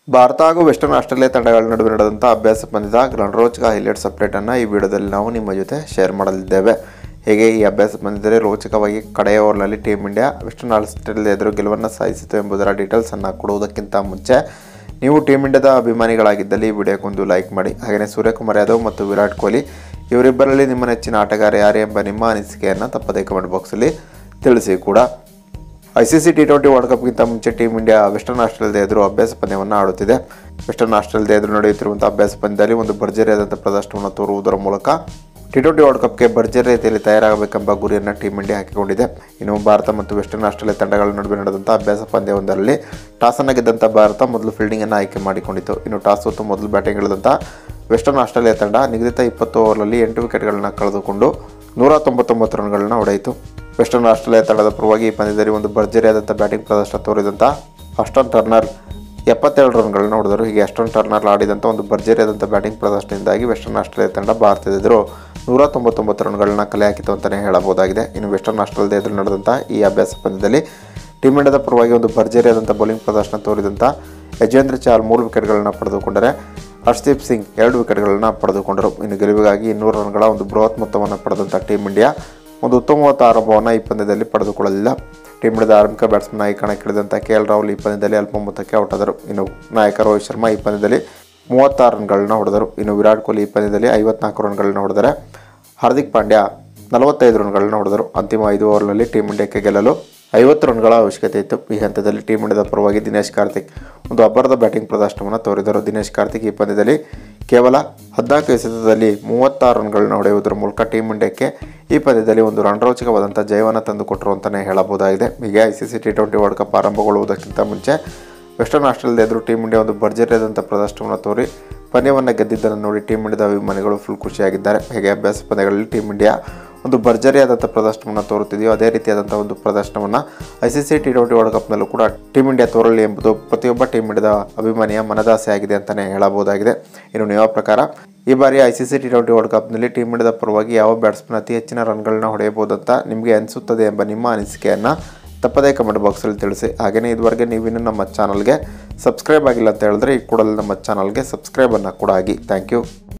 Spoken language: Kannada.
ಭಾರತ ಹಾಗೂ ವೆಸ್ಟರ್ನ್ ಆಸ್ಟ್ರೇಲಿಯಾ ತಂಡಗಳ ನಡುವೆ ನಡೆದಂಥ ಅಭ್ಯಾಸ ಪಂದ್ಯದ ರಣರೋಚಕ ಹೈಲೈಟ್ಸ್ ಅಪ್ಡೇಟನ್ನು ಈ ವಿಡಿಯೋದಲ್ಲಿ ನಾವು ನಿಮ್ಮ ಜೊತೆ ಶೇರ್ ಮಾಡಲಿದ್ದೇವೆ ಹೇಗೆ ಈ ಅಭ್ಯಾಸ ಪಂದ್ಯದಲ್ಲಿ ರೋಚಕವಾಗಿ ಕಡೆಯ ಓವರ್ನಲ್ಲಿ ಟೀಮ್ ಇಂಡಿಯಾ ವೆಸ್ಟರ್ನ್ ಆಸ್ಟ್ರೇಲಿಯಾ ಎದುರು ಗೆಲುವನ್ನು ಸಾಧಿಸಿತು ಎಂಬುದರ ಡೀಟೇಲ್ಸನ್ನು ಕೊಡುವುದಕ್ಕಿಂತ ಮುಂಚೆ ನೀವು ಟೀಮ್ ಇಂಡಿಯಾದ ಅಭಿಮಾನಿಗಳಾಗಿದ್ದಲ್ಲಿ ಈ ವಿಡಿಯೋಕ್ಕೊಂದು ಲೈಕ್ ಮಾಡಿ ಹಾಗೆಯೇ ಸೂರ್ಯಕುಮಾರ್ ಯಾದವ್ ಮತ್ತು ವಿರಾಟ್ ಕೊಹ್ಲಿ ಇವರಿಬ್ಬರಲ್ಲಿ ನಿಮ್ಮ ನೆಚ್ಚಿನ ಆಟಗಾರ ಯಾರು ಎಂಬ ನಿಮ್ಮ ಅನಿಸಿಕೆಯನ್ನು ತಪ್ಪದೇ ಕಮೆಂಟ್ ಬಾಕ್ಸಲ್ಲಿ ತಿಳಿಸಿ ಕೂಡ I C C T twenty World ಕಪ್ಗಿಂತ ಮುಂಚೆ ಟೀಮ್ ಇಂಡಿಯಾ ವೆಸ್ಟರ್ನ್ ಆಸ್ಟ್ರೇಲಿಯಾದ ಎದುರು ಅಭ್ಯಾಸ ಪಂದ್ಯವನ್ನು ಆಡುತ್ತಿದೆ ವೆಸ್ಟರ್ನ್ ಆಸ್ಟ್ರೇಲಿಯಾದ ಎದುರು ನಡೆಯುತ್ತಿರುವಂಥ ಅಭ್ಯಾಸ ಪಂದ್ಯದಲ್ಲಿ ಒಂದು ಭರ್ಜರಿಯಾದಂಥ ಪ್ರದರ್ಶನವನ್ನು ತೋರುವುದರ ಮೂಲಕ ಟಿ ಟ್ವೆಂಟಿ ವರ್ಲ್ಡ್ ಕಪ್ಗೆ ಭರ್ಜರಿ ರೀತಿಯಲ್ಲಿ ತಯಾರಾಗಬೇಕೆಂಬ ಗುರಿಯನ್ನು ಟೀಮ್ ಇಂಡಿಯಾ ಹಾಕಿಕೊಂಡಿದೆ ಇನ್ನು ಭಾರತ ಮತ್ತು ವೆಸ್ಟರ್ನ್ ಆಸ್ಟ್ರೇಲಿಯಾ ತಂಡಗಳ ನಡುವೆ ನಡೆದಂಥ ಅಭ್ಯಾಸ ಪಂದ್ಯವೊಂದರಲ್ಲಿ ಟಾಸನ್ನು ಗೆದ್ದಂಥ ಭಾರತ ಮೊದಲು ಫೀಲ್ಡಿಂಗನ್ನು ಆಯ್ಕೆ ಮಾಡಿಕೊಂಡಿತು ಇನ್ನು ಟಾಸ್ ಹೊತ್ತು ಮೊದಲು ಬ್ಯಾಟಿಂಗ್ ಇಳಿದಂಥ ವೆಸ್ಟರ್ನ್ ಆಸ್ಟ್ರೇಲಿಯಾ ತಂಡ ನಿಗದಿತ ಇಪ್ಪತ್ತು ಓವರ್ನಲ್ಲಿ ಎಂಟು ವಿಕೆಟ್ಗಳನ್ನು ಕಳೆದುಕೊಂಡು ನೂರ ತೊಂಬತ್ತೊಂಬತ್ತು ರನ್ಗಳನ್ನು ಹೊಡೆಯಿತು ವೆಸ್ಟರ್ನ್ ಆಸ್ಟ್ರೇಲಿಯಾ ತಂಡದ ಪರವಾಗಿ ಈ ಪಂದ್ಯದಲ್ಲಿ ಒಂದು ಭರ್ಜರಿಯಾದಂಥ ಬ್ಯಾಟಿಂಗ್ ಪ್ರದರ್ಶನ ತೋರಿದಂಥ ಅಸ್ಟನ್ ಟರ್ನರ್ ಎಪ್ಪತ್ತೆರಡು ರನ್ಗಳನ್ನು ಹೊಡೆದರು ಹೀಗೆ ಅಸ್ಟನ್ ಟರ್ನರ್ ಆಡಿದಂಥ ಒಂದು ಭರ್ಜರಿಯಾದಂಥ ಬ್ಯಾಟಿಂಗ್ ಪ್ರದರ್ಶನದಿಂದಾಗಿ ವೆಸ್ಟರ್ನ್ ಆಸ್ಟ್ರೇಲಿಯಾ ತಂಡ ಭಾರತದ ಎದುರು ನೂರ ತೊಂಬತ್ತೊಂಬತ್ತು ರನ್ಗಳನ್ನ ಕಲೆ ಹಾಕಿತು ಅಂತಲೇ ಹೇಳಬಹುದಾಗಿದೆ ಇನ್ನು ವೆಸ್ಟರ್ನ್ ಆಸ್ಟ್ರೇಲಿಯಾದ ಎದುರು ನಡೆದಂಥ ಈ ಅಭ್ಯಾಸ ಪಂದ್ಯದಲ್ಲಿ ಟೀಮ್ ಇಂಡಿಯಾದ ಪರವಾಗಿ ಒಂದು ಭರ್ಜರಿಯಾದಂಥ ಬೌಲಿಂಗ್ ಪ್ರದರ್ಶನ ತೋರಿದಂಥ ಯಜೇಂದ್ರ ಚಾಲ್ ಮೂರು ವಿಕೆಟ್ಗಳನ್ನು ಪಡೆದುಕೊಂಡರೆ ಹರ್ಷದೀಪ್ ಸಿಂಗ್ ಎರಡು ವಿಕೆಟ್ಗಳನ್ನು ಪಡೆದುಕೊಂಡರು ಇನ್ನು ಗೆಲುವಿಗಾಗಿ ಇನ್ನೂರು ರನ್ಗಳ ಒಂದು ಬೃಹತ್ ಮೊತ್ತವನ್ನು ಪಡೆದಂಥ ಟೀಮ್ ಇಂಡಿಯಾ ಒಂದು ಉತ್ತಮವಾದ ಆರಂಭವನ್ನು ಈ ಪಂದ್ಯದಲ್ಲಿ ಪಡೆದುಕೊಳ್ಳಲಿಲ್ಲ ಟೀಮ್ ಇಂಡಿಯಾದ ಆರಂಭಿಕ ಬ್ಯಾಟ್ಸ್ಮನ್ ಆಗಿ ಕಣಕ್ಕಿಳಿದಂಥ ಕೆ ಎಲ್ ರಾಹುಲ್ ಈ ಪಂದ್ಯದಲ್ಲಿ ಅಲ್ಪ ಮೊತ್ತಕ್ಕೆ ಔಟ್ ಆದರು ಇನ್ನು ನಾಯಕ ರೋಹಿತ್ ಶರ್ಮಾ ಈ ಪಂದ್ಯದಲ್ಲಿ ಮೂವತ್ತಾರು ರನ್ಗಳನ್ನ ಹೊಡೆದರು ಇನ್ನು ವಿರಾಟ್ ಕೊಹ್ಲಿ ಈ ಪಂದ್ಯದಲ್ಲಿ ಐವತ್ನಾಲ್ಕು ರನ್ಗಳನ್ನ ಹೊಡೆದರೆ ಹಾರ್ದಿಕ್ ಪಾಂಡ್ಯ ನಲವತ್ತೈದು ರನ್ಗಳನ್ನ ಹೊಡೆದರು ಅಂತಿಮ ಐದು ಓವರ್ನಲ್ಲಿ ಟೀಮ್ ಇಂಡಿಯಾಕ್ಕೆ ಗೆಲ್ಲಲು ಐವತ್ತು ರನ್ಗಳ ಅವಶ್ಯಕತೆ ಇತ್ತು ಈ ಹಂತದಲ್ಲಿ ಟೀಮ್ ಇಂಡಿಯಾದ ಪರವಾಗಿ ದಿನೇಶ್ ಕಾರ್ತಿಕ್ ಒಂದು ಅಬ್ಬರದ ಬ್ಯಾಟಿಂಗ್ ಪ್ರದರ್ಶನವನ್ನು ತೋರಿದರು ದಿನೇಶ್ ಕಾರ್ತಿಕ್ ಈ ಪಂದ್ಯದಲ್ಲಿ ಕೇವಲ ಹದಿನಾಲ್ಕು ಎಸೆತದಲ್ಲಿ ಮೂವತ್ತಾರು ರನ್ಗಳನ್ನ ಹೊಡೆಯುವುದರ ಮೂಲಕ ಟೀಮ್ ಇಂಡಿಯಾಕ್ಕೆ ಈ ಪಂದ್ಯದಲ್ಲಿ ಒಂದು ರಣರೋಚಕವಾದಂಥ ಜಯವನ್ನು ತಂದುಕೊಟ್ಟರು ಅಂತಲೇ ಹೇಳಬಹುದಾಗಿದೆ ಹೀಗೆ I C C T twenty World Cup ಆರಂಭಗೊಳ್ಳುವುದಕ್ಕಿಂತ ಮುಂಚೆ ವೆಸ್ಟರ್ನ್ ಆಸ್ಟ್ರೇಲಿಯಾದ ಎದುರು ಟೀಮ್ ಇಂಡಿಯಾ ಒಂದು ಭರ್ಜರಿಯಾದಂಥ ಪ್ರದರ್ಶನವನ್ನು ತೋರಿ ಪಂದ್ಯವನ್ನು ಗೆದ್ದಿದ್ದನ್ನು ನೋಡಿ ಟೀಮ್ ಇಂಡಿಯಾದ ಅಭಿಮಾನಿಗಳು ಫುಲ್ ಖುಷಿಯಾಗಿದ್ದಾರೆ ಹೇಗೆ ಅಭ್ಯಾಸ ಪಂದ್ಯಗಳಲ್ಲಿ ಟೀಮ್ ಇಂಡಿಯಾ ಒಂದು ಭರ್ಜರಿಯಾದಂಥ ಪ್ರದರ್ಶನವನ್ನು ತೋರುತ್ತಿದೆಯೋ ಅದೇ ರೀತಿಯಾದಂಥ ಒಂದು ಪ್ರದರ್ಶನವನ್ನು I C C T twenty World ಕಪ್ನಲ್ಲೂ ಕೂಡ ಟೀಮ್ ಇಂಡಿಯಾ ತೋರಲಿ ಎಂಬುದು ಪ್ರತಿಯೊಬ್ಬ ಟೀಮ್ ಇಂಡಿಯಾದ ಅಭಿಮಾನಿಯ ಮನದಾಸೆ ಆಗಿದೆ ಅಂತಲೇ ಹೇಳಬಹುದಾಗಿದೆ ಇನ್ನು ನಿಮ್ಮ ಪ್ರಕಾರ ಈ ಬಾರಿ I C C T twenty World ಕಪ್ನಲ್ಲಿ ಟೀಮ್ ಇಂಡಿಯಾದ ಪರವಾಗಿ ಯಾವ ಬ್ಯಾಟ್ಸ್ಮನ್ ಅತಿ ಹೆಚ್ಚಿನ ರನ್ಗಳನ್ನ ಹೊಡೆಯಬಹುದಂತ ನಿಮಗೆ ಅನಿಸುತ್ತದೆ ಎಂಬ ನಿಮ್ಮ ಅನಿಸಿಕೆಯನ್ನು ತಪ್ಪದೇ ಕಮೆಂಟ್ ಬಾಕ್ಸಲ್ಲಿ ತಿಳಿಸಿ ಹಾಗೆಯೇ ಇದುವರೆಗೆ ನೀವಿನ್ನೂ ನಮ್ಮ ಚಾನಲ್ಗೆ ಸಬ್ಸ್ಕ್ರೈಬ್ ಆಗಿಲ್ಲ ಅಂತ ಹೇಳಿದ್ರೆ ಈ ಕೂಡಲೇ ನಮ್ಮ ಚಾನಲ್ಗೆ ಸಬ್ಸ್ಕ್ರೈಬನ್ನು ಕೂಡ ಆಗಿ ಥ್ಯಾಂಕ್ ಯು